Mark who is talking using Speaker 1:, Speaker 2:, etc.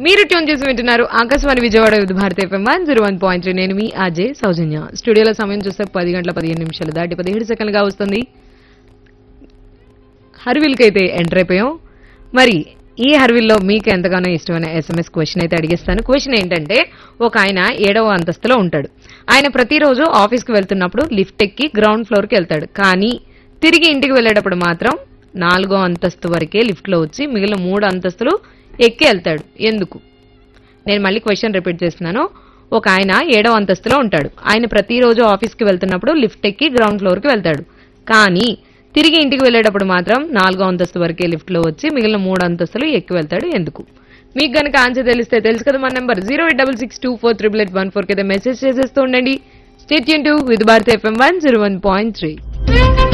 Speaker 1: మీరు ట్యూన్ చేసి వింటున్నారు Akashvani Vijayawada with Bharat FM one zero one point three నేను మీ అజయ్ సౌజన్య స్టూడియోలో సమయం చూస్తే పది గంటల పదిహేను నిమిషాలు దాటి పదిహేడు సెకండ్లుగా వస్తుంది హర్విల్కి అయితే ఎంటర్ అయిపోయాం మరి ఈ హర్విల్లో మీకు ఎంతగానో ఇష్టమైన ఎస్ఎంఎస్ క్వశ్చన్ అయితే అడిగిస్తాను క్వశ్చన్ ఏంటంటే ఒక ఆయన ఏడవ అంతస్తులో ఉంటాడు ఆయన ప్రతిరోజు ఆఫీస్కి వెళ్తున్నప్పుడు లిఫ్ట్ ఎక్కి గ్రౌండ్ ఫ్లోర్కి వెళ్తాడు కానీ తిరిగి ఇంటికి వెళ్ళేటప్పుడు మాత్రం నాలుగో అంతస్తు వరకే లిఫ్ట్లో వచ్చి మిగిలిన మూడు అంతస్తులు ఎక్కి వెళ్తాడు ఎందుకు నేను మళ్ళీ క్వశ్చన్ రిపీట్ చేస్తున్నాను ఒక ఆయన ఏడవ అంతస్తులో ఉంటాడు ఆయన ప్రతిరోజు ఆఫీస్కి వెళ్తున్నప్పుడు లిఫ్ట్ ఎక్కి గ్రౌండ్ ఫ్లోర్కి వెళ్తాడు కానీ తిరిగి ఇంటికి వెళ్ళేటప్పుడు మాత్రం నాలుగో అంతస్తు వరకే లిఫ్ట్లో వచ్చి మిగిలిన మూడు అంతస్తులు ఎక్కి వెళ్తాడు ఎందుకు మీకు గనక ఆన్సర్ తెలిస్తే తెలుసు కదా మన number zero eight double six two four triple eight one four కి మెసేజ్ చేసేస్తూ ఉండండి stay tuned to with Bharat FM one zero one point three